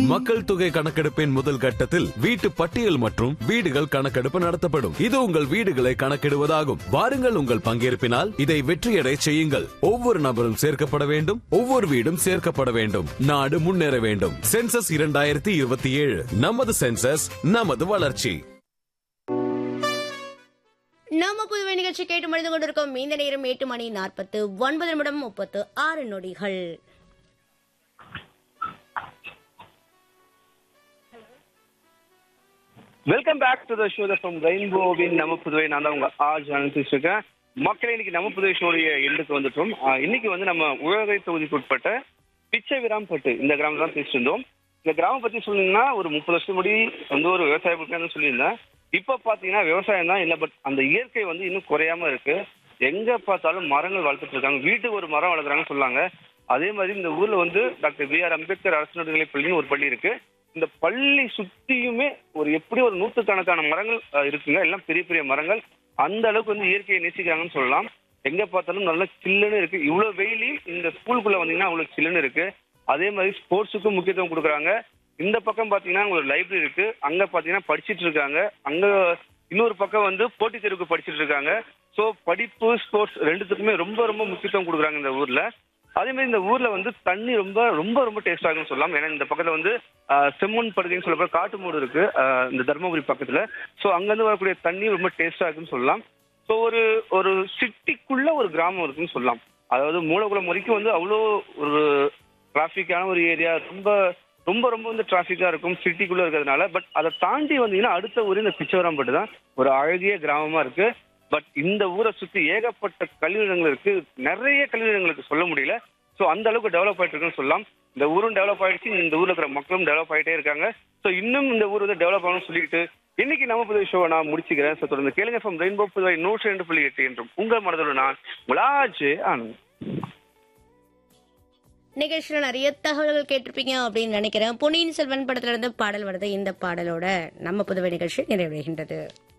மக்கள் தொகை கணக்கெடுப்பின் முதல் கட்டத்தில் வீட்டு பட்டியல் மற்றும் வீடுகள் கணக்கெடுப்பு நடத்தப்படும் இது உங்கள் வீடுகளை கணக்கிடுவதாகும் வாருங்கள் உங்கள் பங்கேற்பினால் இதை வெற்றியடை செய்யுங்கள் ஒவ்வொரு நபரும் சேர்க்கப்பட வேண்டும் ஒவ்வொரு வீடும் சேர்க்கப்பட வேண்டும் நாடு முன்னேற வேண்டும் சென்சஸ் இரண்டாயிரத்தி இருபத்தி ஏழு நமது சென்சஸ் நமது வளர்ச்சி நம்ம புதுவை நிகழ்ச்சி கேட்டு மனித கொண்டிருக்கோம் இந்த நேரம் எட்டு மணி நாற்பத்து ஒன்பது நிமிடம் முப்பத்து ஆறு நொடிகள் welcome back to the show the from ரெயின்போவின் நம்ம புதுவை நான் தான் உங்க ஆஜ் அனுப்பிச்சு இருக்கேன் மக்களே இன்னைக்கு நம்ம புதுவை ஷோடைய எண்டுக்கு வந்துட்டோம் ஆஹ் இன்னைக்கு வந்து நம்ம உழவை தொகுதிக்கு உட்பட்ட பிச்சை விராம்பட்டு இந்த கிராமம் தான் பேசிட்டு இருந்தோம் இந்த கிராமம் பத்தி சொல்லணும்னா ஒரு முப்பது வருஷம் முடி வந்து ஒரு விவசாய பக்கம் சொல்லியிருந்தேன் இப்ப பாத்தீங்கன்னா விவசாயம் தான் இல்ல பட் அந்த இயற்கை வந்து இன்னும் குறையாம இருக்கு எங்க பார்த்தாலும் மரங்கள் வளர்த்துட்டு இருக்காங்க வீட்டுக்கு ஒரு மரம் வளர்க்குறாங்கன்னு சொல்லாங்க அதே மாதிரி இந்த ஊர்ல வந்து டாக்டர் பி ஆர் அம்பேத்கர் அரசு நடுநிலைப் பள்ளின்னு ஒரு பள்ளி இருக்கு இந்த பள்ளி சுத்தியுமே ஒரு எப்படி ஒரு நூற்றுக்கணக்கான மரங்கள் அஹ், இருக்குங்க எல்லாம் பெரிய பெரிய மரங்கள் அந்த அளவுக்கு வந்து இயற்கையை நேசிக்கிறாங்கன்னு சொல்லலாம் எங்க பார்த்தாலும் நல்லா சில்லுன்னு இருக்கு இவ்வளவு வெயிலையும் இந்த ஸ்கூலுக்குள்ள வந்தீங்கன்னா அவ்வளவு சில்லுன்னு இருக்கு அதே மாதிரி ஸ்போர்ட்ஸுக்கும் முக்கியத்துவம் கொடுக்குறாங்க இந்த பக்கம் பாத்தீங்கன்னா ஒரு லைப்ரரி இருக்கு அங்க பாத்தீங்கன்னா படிச்சிட்டு இருக்காங்க அங்க இன்னொரு பக்கம் வந்து போட்டித் தேர்வுக்கு படிச்சிட்டு இருக்காங்க ஸோ படிப்பு ஸ்போர்ட்ஸ் ரெண்டுத்துக்குமே ரொம்ப ரொம்ப முக்கியத்துவம் கொடுக்குறாங்க இந்த ஊர்ல அதே மாதிரி இந்த ஊர்ல வந்து தண்ணி ரொம்ப ரொம்ப ரொம்ப டேஸ்டா இருக்குன்னு சொல்லலாம் ஏன்னா இந்த பக்கத்துல வந்து ஆஹ், செம்மண் படுகைன்னு சொல்லப்படுற காட்டு மூடு இருக்கு ஆஹ், இந்த தர்மபுரி பக்கத்துல ஸோ அங்கிருந்து வரக்கூடிய தண்ணி ரொம்ப டேஸ்டா இருக்குன்னு சொல்லலாம் ஸோ ஒரு ஒரு சிட்டிக்குள்ள ஒரு கிராமம் இருக்குன்னு சொல்லலாம் அதாவது மூலகுளம் வரைக்கும் வந்து அவ்வளோ ஒரு டிராஃபிக்கான ஒரு ஏரியா ரொம்ப ரொம்ப ரொம்ப வந்து டிராஃபிக்கா இருக்கும் சிட்டிக்குள்ள இருக்கிறதுனால பட் அதை தாண்டி வந்தீங்கன்னா அடுத்த ஊர் இந்த பிச்சவரம்பட்டு தான் ஒரு அழகிய கிராமமா இருக்கு பட் இந்த ஊரை சுத்தி ஏகப்பட்ட கழிவிடங்கள் இருக்கு நிறைய கழிவிடங்களுக்கு சொல்ல முடியல ஸோ அந்த அளவுக்கு டெவலப் ஆயிட்டு இருக்குன்னு சொல்லலாம் இந்த ஊரும் டெவலப் ஆயிடுச்சு இந்த ஊர்ல இருக்கிற மக்களும் டெவலப் ஆயிட்டே இருக்காங்க ஸோ இன்னும் இந்த ஊர் வந்து டெவலப் ஆகணும்னு சொல்லிட்டு இன்னைக்கு நம்ம புதிய ஷோ நான் முடிச்சுக்கிறேன் ஸோ தொடர்ந்து கேளுங்க ஃப்ரம் ரெயின்போ புதுவை நூற்றி ரெண்டு புள்ளி எட்டு என்றும் உங்கள் மனதோடு நான் உலாஜே ஆனந்த் நிகழ்ச்சியில நிறைய தகவல்கள் கேட்டிருப்பீங்க அப்படின்னு நினைக்கிறேன் பொன்னியின் செல்வன் படத்துல இருந்து பாடல் வருது இந்த பாடலோட நம்ம புதுவை நிகழ்ச்சி நிறைவடைகின்றது